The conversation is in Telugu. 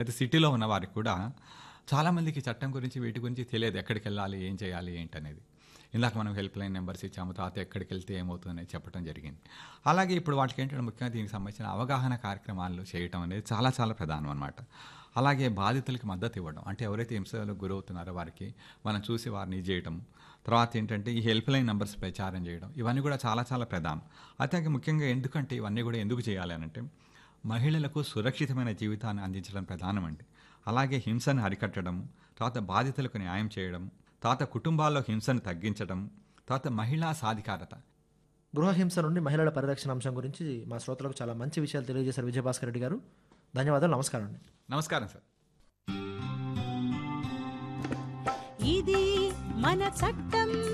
పెద్ద సిటీలో ఉన్న వారికి కూడా చాలామందికి చట్టం గురించి వీటి గురించి తెలియదు ఎక్కడికి వెళ్ళాలి ఏం చేయాలి ఏంటనేది ఇందాక మనం హెల్ప్ లైన్ నెంబర్స్ ఇచ్చాము తర్వాత ఎక్కడికి వెళ్తే ఏమవుతుందని చెప్పడం జరిగింది అలాగే ఇప్పుడు వాటికి ఏంటంటే ముఖ్యంగా దీనికి సంబంధించిన అవగాహన కార్యక్రమాలు చేయటం అనేది చాలా చాలా ప్రధానం అనమాట అలాగే బాధితులకి మద్దతు ఇవ్వడం అంటే ఎవరైతే హింసలకు గురవుతున్నారో వారికి మనం చూసి వారిని ఇది చేయడం తర్వాత ఏంటంటే ఈ హెల్ప్ లైన్ నెంబర్స్ ప్రచారం చేయడం ఇవన్నీ కూడా చాలా చాలా ప్రధానం అయితే ముఖ్యంగా ఎందుకంటే ఇవన్నీ కూడా ఎందుకు చేయాలి అని అంటే మహిళలకు సురక్షితమైన జీవితాన్ని అందించడం ప్రధానమండి అలాగే హింసను అరికట్టడం తర్వాత బాధితులకు న్యాయం చేయడం తర్వాత కుటుంబాల్లో హింసను తగ్గించడం తర్వాత మహిళా సాధికారత గృహహింస నుండి మహిళల పరిరక్షణ అంశం గురించి మా శ్రోతలకు చాలా మంచి విషయాలు తెలియజేశారు విజయభాస్కర్ రెడ్డి గారు ధన్యవాదాలు నమస్కారం అండి నమస్కారం సార్ ఇది మన చట్టం